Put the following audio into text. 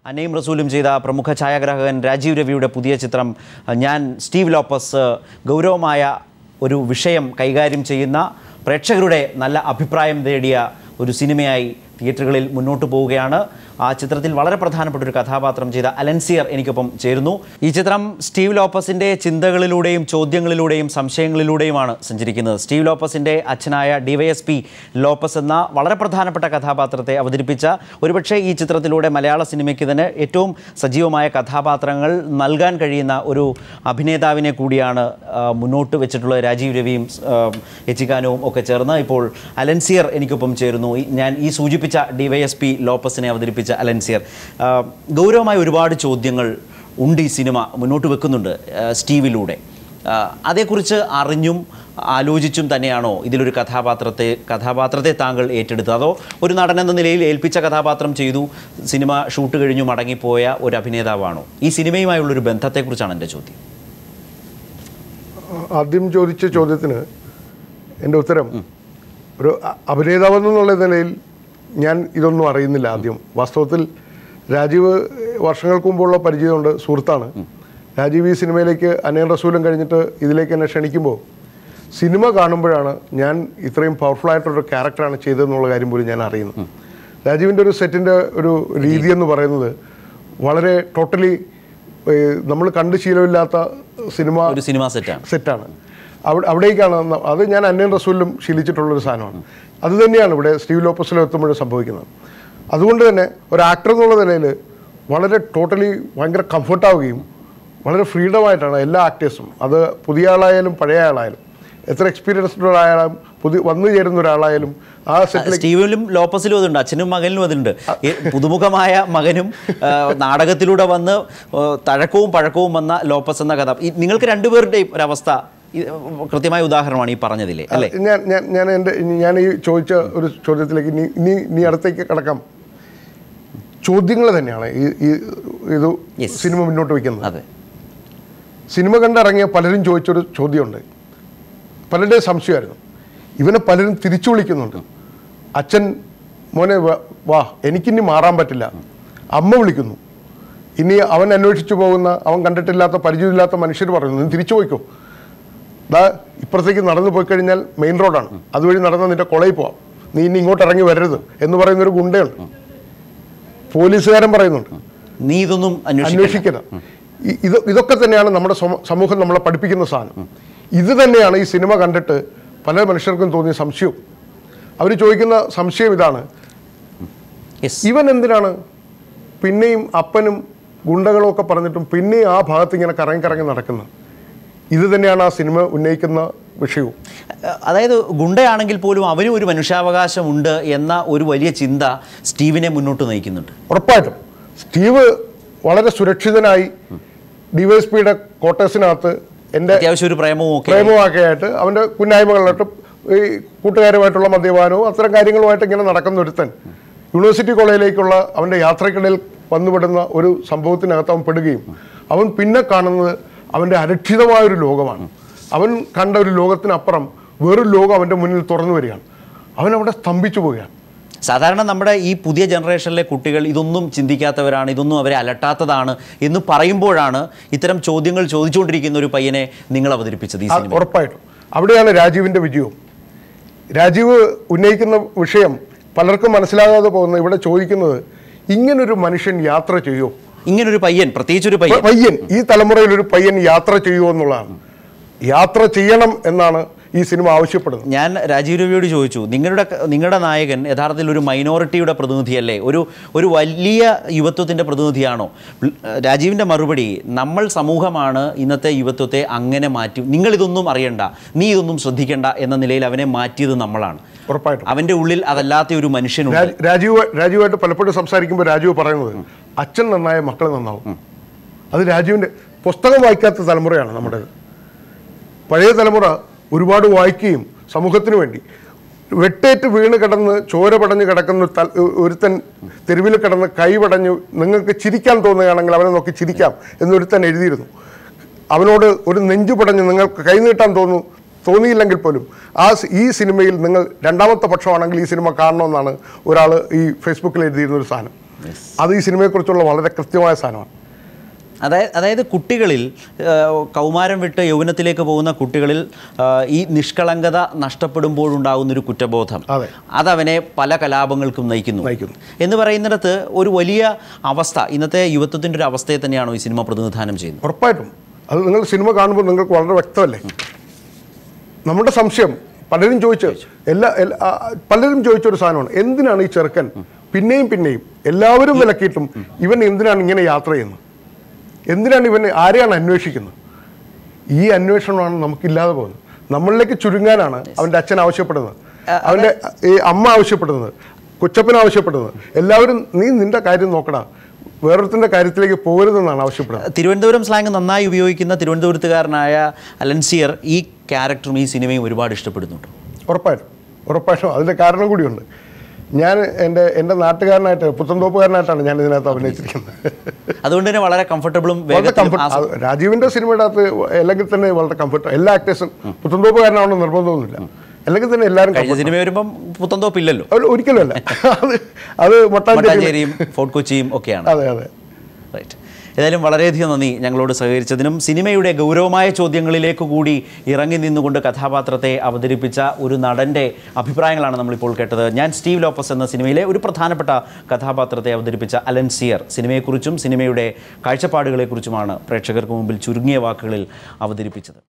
അനയും റസൂലും ചെയ്ത പ്രമുഖ ഛായാഗ്രാഹകൻ രാജീവ് രവിയുടെ പുതിയ ചിത്രം അഹ്, ഞാൻ സ്റ്റീവ് ലോപ്പസ് ഗൗരവമായ ഒരു വിഷയം കൈകാര്യം ചെയ്യുന്ന പ്രേക്ഷകരുടെ നല്ല അഭിപ്രായം നേടിയ ഒരു സിനിമയായി തിയേറ്ററുകളിൽ മുന്നോട്ട് പോവുകയാണ് ആ ചിത്രത്തിൽ വളരെ പ്രധാനപ്പെട്ട ഒരു കഥാപാത്രം ചെയ്ത അലൻസിയർ എനിക്കൊപ്പം ചേരുന്നു ഈ ചിത്രം സ്റ്റീവ് ലോപ്പസിൻ്റെ ചിന്തകളിലൂടെയും ചോദ്യങ്ങളിലൂടെയും സംശയങ്ങളിലൂടെയുമാണ് സഞ്ചരിക്കുന്നത് സ്റ്റീവ് ലോപ്പസിൻ്റെ അച്ഛനായ ഡിവൈഎസ്പി ലോപ്പസ് എന്ന വളരെ പ്രധാനപ്പെട്ട കഥാപാത്രത്തെ അവതരിപ്പിച്ച ഒരുപക്ഷെ ഈ ചിത്രത്തിലൂടെ മലയാള സിനിമയ്ക്ക് തന്നെ ഏറ്റവും സജീവമായ കഥാപാത്രങ്ങൾ നൽകാൻ കഴിയുന്ന ഒരു അഭിനേതാവിനെ കൂടിയാണ് ആ, മുന്നോട്ട് വെച്ചിട്ടുള്ള രാജീവ് രവിയും ആ, എച്ചിക്കാനവും ഒക്കെ ചേർന്ന് ഇപ്പോൾ അലൻസിയർ എനിക്കൊപ്പം ചേരുന്നു ഈ- ഞാൻ ഈ സൂചിപ്പിച്ച ഡിവൈഎസ്പി ലോപ്പസിനെ അവതരിപ്പിച്ച അലൻസിയർ ആ, ഗൗരവമായ ഒരുപാട് ചോദ്യങ്ങൾ ഉണ്ട് ഈ സിനിമ മുന്നോട്ട് വെക്കുന്നുണ്ട് ആ, സ്റ്റീവിലൂടെ ആ, അതേക്കുറിച്ച് അറിഞ്ഞും ആലോചിച്ചും തന്നെയാണോ ഇതിലൊരു കഥാപാത്രത്തെ കഥാപാത്രത്തെ താങ്കൾ ഏറ്റെടുത്തത് അതോ ഒരു നടൻ എന്ന നിലയിൽ ഏൽപ്പിച്ച കഥാപാത്രം ചെയ്തു സിനിമ ഷൂട്ട് കഴിഞ്ഞു മടങ്ങിപ്പോയ ഒരു അഭിനേതാവാണോ ഈ സിനിമയുമായുള്ളൊരു ബന്ധത്തെക്കുറിച്ചാണ് എൻ്റെ ചോദ്യം ആദ്യം ചോദിച്ച ചോദ്യത്തിന് എൻ്റെ ഉത്തരം ഒരു അ- അഭിനേതാവെന്നുള്ള നിലയിൽ ഞാൻ ഇതൊന്നും അറിയുന്നില്ല ആദ്യം വാസ്തവത്തിൽ രാജീവ് വർഷങ്ങൾക്ക് മുമ്പുള്ള പരിചയമുണ്ട് സുഹൃത്താണ് രാജീവ് ഈ സിനിമയിലേക്ക് അനയൻ റസൂലും കഴിഞ്ഞിട്ട് ഇതിലേക്ക് എന്നെ ക്ഷണിക്കുമ്പോൾ സിനിമ കാണുമ്പോഴാണ് ഞാൻ ഇത്രയും പവർഫുൾ ആയിട്ടൊരു ക്യാരക്ടറാണ് ചെയ്തതെന്നുള്ള കാര്യം പോലും ഞാൻ അറിയുന്നത് രാജീവിൻ്റെ ഒരു സെറ്റിൻ്റെ ഒരു രീതി എന്ന് പറയുന്നത് വളരെ ടോട്ടലി നമ്മൾ കണ്ട് ശീലമില്ലാത്ത സിനിമ ഒരു സിനിമാ സെറ്റാണ് സെറ്റാണ് അവിടെ അവിടേക്കാണ് ന- അത് ഞാൻ അന്യൻ റസൂലിലും ശീലിച്ചിട്ടുള്ളൊരു സാധനമാണ് അത് തന്നെയാണ് ഇവിടെ സ്റ്റീവ് ലോപ്പസിലും എത്തുമ്പോഴും സംഭവിക്കുന്നത് അതുകൊണ്ട് തന്നെ ഒരു ആക്ടർ എന്നുള്ള നിലയിൽ വളരെ ടോട്ടലി ഭയങ്കര കംഫർട്ടാവുകയും വളരെ ഫ്രീഡമായിട്ടാണ് എല്ലാ ആക്ടേഴ്സും അത് പുതിയ ആളായാലും പഴയ ആളായാലും എത്ര എക്സ്പീരിയൻസ്ഡ് ഒരാളായാലും പുതിയ വന്നു ചേരുന്ന ഒരാളായാലും ആ സെറ്റിലേക്ക് സ്റ്റീവിലും ലോപ്പസിലും അതുണ്ട് അച്ഛനും മകനിലും അതുണ്ട് ഈ പുതുമുഖമായ മകനും ആ, നാടകത്തിലൂടെ വന്ന് ആ, തഴക്കവും പഴക്കവും വന്ന ലോപ്പസ് എന്ന കഥ ഈ നിങ്ങൾക്ക് രണ്ടുപേരുടെയും ഒരവസ്ഥ ഈ, കൃത്യമായ ഉദാഹരണമാണ് ഈ പറഞ്ഞതിലെ അല്ലേ ഞാൻ ഞാൻ ഞാൻ എൻ്റെ ഞാൻ ഈ ചോദിച്ച ഒരു ചോദ്യത്തിലേക്ക് ഇനി ഇനി ഇനി അടുത്തേക്ക് കിടക്കാം ചോദ്യങ്ങൾ തന്നെയാണ് ഈ ഈ ഇത് Yes. സിനിമ മുന്നോട്ട് വയ്ക്കുന്നത് അതെ സിനിമ കണ്ടിറങ്ങിയ പലരും ചോദിച്ചൊരു ചോദ്യമുണ്ട് പലരുടെയും സംശയമായിരുന്നു ഇവനെ പലരും തിരിച്ചു വിളിക്കുന്നുണ്ട് അച്ഛൻ മോനെ വാ- വാ എനിക്കിനി മാറാൻ പറ്റില്ല അമ്മ വിളിക്കുന്നു ഇനി അവൻ അന്വേഷിച്ചു പോകുന്ന അവൻ കണ്ടിട്ടില്ലാത്ത പരിചയമില്ലാത്ത മനുഷ്യർ പറയുന്നു നീ തിരിച്ചു പോയിക്കോ ദാ ഇപ്പുറത്തേക്ക് നടന്നു പോയി കഴിഞ്ഞാൽ മെയിൻ റോഡാണ് അതുവഴി നടന്ന് നിന്റെ കൊളയിൽ പോവാം നീ ഇനി ഇങ്ങോട്ട് ഇറങ്ങി വരരുത് എന്ന് പറയുന്ന ഒരു ഗുണ്ടയുണ്ട് പോലീസുകാരൻ പറയുന്നുണ്ട് നീ ഇതൊന്നും അന്വേഷിക്കണം അന്വേഷിക്കണം ഇ- ഇത് ഇതൊക്കെ തന്നെയാണ് നമ്മുടെ സമ- സമൂഹം നമ്മളെ പഠിപ്പിക്കുന്ന സാധനം ഇത് തന്നെയാണ് ഈ സിനിമ കണ്ടിട്ട് പല മനുഷ്യർക്കും തോന്നിയ സംശയവും അവർ ചോദിക്കുന്ന സംശയം ഇതാണ് യെസ് ഇവൻ എന്തിനാണ് പിന്നെയും അപ്പനും ഗുണ്ടകളും ഒക്കെ പറഞ്ഞിട്ടും പിന്നെയും ആ ഭാഗത്ത് ഇങ്ങനെ കറങ്ങി കറങ്ങി നടക്കുന്നത് ഇത് തന്നെയാണ് ആ സിനിമ ഉന്നയിക്കുന്ന വിഷയവും അതായത് ഗുണ്ടയാണെങ്കിൽ പോലും അവനും ഒരു മനുഷ്യാവകാശമുണ്ട് എന്ന ഒരു വലിയ ചിന്ത സ്റ്റീവിനെ മുന്നോട്ട് നയിക്കുന്നുണ്ട് ഉറപ്പായിട്ടും സ്റ്റീവ് വളരെ സുരക്ഷിതനായി ഡിവൈഎസ്പിയുടെ ക്വാർട്ടേഴ്സിനകത്ത് എൻ്റെ അത്യാവശ്യം ഒരു പ്രേമവും ഒക്കെ പ്രേമമൊക്കെ ആയിട്ട് അവൻ്റെ കുന്നായ്മകളിലോട്ട് ഈ കൂട്ടുകാരുമായിട്ടുള്ള മദ്യപാനവും അത്തരം കാര്യങ്ങളുമായിട്ട് ഇങ്ങനെ നടക്കുന്ന ഒരുത്തൻ യൂണിവേഴ്സിറ്റി കോളേജിലേക്കുള്ള അവൻ്റെ യാത്രക്കിടയിൽ വന്നുപെടുന്ന ഒരു സംഭവത്തിനകത്ത് അവൻ പെടുകയും അവൻ പിന്നെ കാണുന്നത് അവൻ്റെ അരക്ഷിതമായൊരു ലോകമാണ് അവൻ കണ്ട ഒരു ലോകത്തിനപ്പുറം വേറൊരു ലോകം അവൻ്റെ മുന്നിൽ തുറന്നു വരികയാണ് അവൻ അവിടെ സ്തംഭിച്ചു പോവുകയാണ് സാധാരണ നമ്മുടെ ഈ പുതിയ ജനറേഷനിലെ കുട്ടികൾ ഇതൊന്നും ചിന്തിക്കാത്തവരാണ് ഇതൊന്നും അവരെ അലട്ടാത്തതാണ് എന്ന് പറയുമ്പോഴാണ് ഇത്തരം ചോദ്യങ്ങൾ ചോദിച്ചുകൊണ്ടിരിക്കുന്ന ഒരു പയ്യനെ നിങ്ങൾ അവതരിപ്പിച്ചത് ഈ ആ, സിനിമ ഉറപ്പായിട്ടും അവിടെയാണ് രാജീവിൻ്റെ വിജയവും രാജീവ് ഉന്നയിക്കുന്ന വിഷയം പലർക്കും മനസ്സിലാകാതെ പോകുന്ന ഇവിടെ ചോദിക്കുന്നത് ഇങ്ങനൊരു മനുഷ്യൻ യാത്ര ചെയ്യുമോ ഇങ്ങനൊരു പയ്യൻ പ്രത്യേകിച്ച് ഒരു പയ്യൻ പയ്യൻ ഈ തലമുറയിൽ ഒരു പയ്യൻ യാത്ര ചെയ്യുമോ എന്നുള്ളതാണ് യാത്ര ചെയ്യണം എന്നാണ് ഈ സിനിമ ആവശ്യപ്പെടുന്നത് ഞാൻ രാജീവ് രവിയോട് ചോദിച്ചു നിങ്ങളുടെ നിങ്ങളുടെ നായകൻ യഥാർത്ഥത്തിൽ ഒരു മൈനോറിറ്റിയുടെ പ്രതിനിധിയല്ലേ ഒരു ഒരു വലിയ യുവത്വത്തിൻ്റെ പ്രതിനിധിയാണോ ൽ- രാജീവിൻ്റെ മറുപടി നമ്മൾ സമൂഹമാണ് ഇന്നത്തെ യുവത്വത്തെ അങ്ങനെ മാറ്റി നിങ്ങളിതൊന്നും അറിയണ്ട നീ ഇതൊന്നും ശ്രദ്ധിക്കണ്ട എന്ന നിലയിൽ അവനെ മാറ്റിയത് നമ്മളാണ് ഉറപ്പായിട്ടും അവൻ്റെ ഉള്ളിൽ അതല്ലാത്ത ഒരു മനുഷ്യനുണ്ട് രാജ്- രാജീവ് രാജീവായിട്ട് പലപ്പോഴും സംസാരിക്കുമ്പോൾ രാജീവ് പറയുന്നത് അച്ഛൻ നന്നായ മക്കൾ നന്നാവും അത് രാജീവിൻ്റെ പുസ്തകം വായിക്കാത്ത തലമുറയാണ് നമ്മുടേത് പഴയ തലമുറ ഒരുപാട് വായിക്കുകയും സമൂഹത്തിന് വേണ്ടി വെട്ടേറ്റ് വീണ് കിടന്ന് ചോര പടഞ്ഞ് കിടക്കുന്ന ഒരു തൽ- ഒരുത്തൻ തെരുവിൽ കിടന്ന് കൈ പടഞ്ഞു നിങ്ങൾക്ക് ചിരിക്കാൻ തോന്നുകയാണെങ്കിൽ അവനെ നോക്കി ചിരിക്കാം എന്നൊരുത്തൻ എഴുതിയിരുന്നു അവനോട് ഒരു നെഞ്ചു പടഞ്ഞ് നിങ്ങൾക്ക് കൈ നീട്ടാൻ തോന്നും തോന്നിയില്ലെങ്കിൽ പോലും ആ സി- ഈ സിനിമയിൽ നിങ്ങൾ രണ്ടാമത്തെ പക്ഷമാണെങ്കിൽ ഈ സിനിമ കാണണമെന്നാണ് ഒരാൾ ഈ ഫേസ്ബുക്കിൽ എഴുതിയിരുന്ന ഒരു സാധനം അത് ഈ സിനിമയെക്കുറിച്ചുള്ള വളരെ കൃത്യമായ സാധനമാണ് അതായത് അതായത് കുട്ടികളിൽ ആ, കൗമാരം വിട്ട് യൗവനത്തിലേക്ക് പോകുന്ന കുട്ടികളിൽ ആ, ഈ നിഷ്കളങ്കത നഷ്ടപ്പെടുമ്പോഴുണ്ടാകുന്നൊരു കുറ്റബോധം അതെ. അതവനെ പല കലാപങ്ങൾക്കും നയിക്കുന്നു നയിക്കുന്നു. എന്ന് പറയുന്നിടത്ത് ഒരു വലിയ അവസ്ഥ ഇന്നത്തെ യുവത്വത്തിൻ്റെ ഒരു അവസ്ഥയെ തന്നെയാണോ ഈ സിനിമ പ്രതിനിധാനം ചെയ്യുന്നത് ഉറപ്പായിട്ടും അത് നിങ്ങൾ സിനിമ കാണുമ്പോൾ നിങ്ങൾക്ക് വളരെ വ്യക്തമല്ലേ നമ്മുടെ സംശയം പലരും ചോദിച്ച എല്ലാ എല്ലാ- ആ, പലരും ചോദിച്ച ഒരു സാധനമാണ് എന്തിനാണ് ഈ ചെറുക്കൻ പിന്നെയും പിന്നെയും എല്ലാവരും വിലക്കിയിട്ടും ഇവൻ എന്തിനാണ് ഇങ്ങനെ യാത്ര ചെയ്യുന്നത് എന്തിനാണ് ഇവൻ ആരെയാണ് അന്വേഷിക്കുന്നത് ഈ അന്വേഷണമാണ് നമുക്കില്ലാതെ പോകുന്നത് നമ്മളിലേക്ക് ചുരുങ്ങാനാണ് അവൻ്റെ അച്ഛൻ ആവശ്യപ്പെടുന്നത് അവൻ്റെ ഈ അമ്മ ആവശ്യപ്പെടുന്നത് കൊച്ചപ്പൻ ആവശ്യപ്പെടുന്നത് എല്ലാവരും നീ നിന്റെ കാര്യം നോക്കടാ വേറൊരുത്തിൻ്റെ കാര്യത്തിലേക്ക് പോകരുതെന്നാണ് ആവശ്യപ്പെടുന്നത് തിരുവനന്തപുരം സ്ലാങ് നന്നായി ഉപയോഗിക്കുന്ന തിരുവനന്തപുരത്തുകാരനായ അലൻസിയർ ഈ ക്യാരക്ടറും ഈ സിനിമയും ഒരുപാട് ഇഷ്ടപ്പെടുന്നുണ്ട് ഉറപ്പായിട്ടും ഉറപ്പായിട്ടും അതിൻ്റെ കാരണം കൂടിയുണ്ട് ഞാൻ എൻ്റെ എൻ്റെ നാട്ടുകാരനായിട്ട് പുത്തൻതോപ്പുകാരനായിട്ടാണ് ഞാൻ ഇതിനകത്ത് അഭിനയിച്ചിരിക്കുന്നത് അതുകൊണ്ട് തന്നെ വളരെ കംഫർട്ടബിളും വളരെ വേഗത്തിലും കംഫർട്ട് ആസ്വ- രാജീവിൻ്റെ സിനിമയുടെ അകത്ത് അല്ലെങ്കിൽ തന്നെ വളരെ കംഫർട്ട് എല്ലാ ആക്ടേഴ്സും പുത്തൻതോപ്പുകാരനാവണം നിർബന്ധമൊന്നുമില്ല അല്ലെങ്കിൽ തന്നെ എല്ലാവരും കഴിഞ്ഞ സിനിമ വരുമ്പം പുത്തന്തോപ്പില്ലല്ലോ അവർ ഒരിക്കലും അല്ല അത് അത് മട്ടാഞ്ചേരി മട്ടാഞ്ചേരിയും ഫോർട്ട് കൊച്ചിയും ഒക്കെയാണ് അതെ അതെ റൈറ്റ് ഏതായാലും വളരെയധികം നന്ദി ഞങ്ങളോട് സഹകരിച്ചതിനും സിനിമയുടെ ഗൗരവമായ ചോദ്യങ്ങളിലേക്ക് കൂടി ഇറങ്ങി നിന്നുകൊണ്ട് കഥാപാത്രത്തെ അവതരിപ്പിച്ച ഒരു നടൻ്റെ അഭിപ്രായങ്ങളാണ് നമ്മളിപ്പോൾ കേട്ടത് ഞാൻ സ്റ്റീവ് ലോപ്പസ് എന്ന സിനിമയിലെ ഒരു പ്രധാനപ്പെട്ട കഥാപാത്രത്തെ അവതരിപ്പിച്ച അലൻ സിയർ സിനിമയെക്കുറിച്ചും സിനിമയുടെ കാഴ്ചപ്പാടുകളെക്കുറിച്ചുമാണ് പ്രേക്ഷകർക്ക് മുമ്പിൽ ചുരുങ്ങിയ വാക്കുകളിൽ അവതരിപ്പിച്ചത്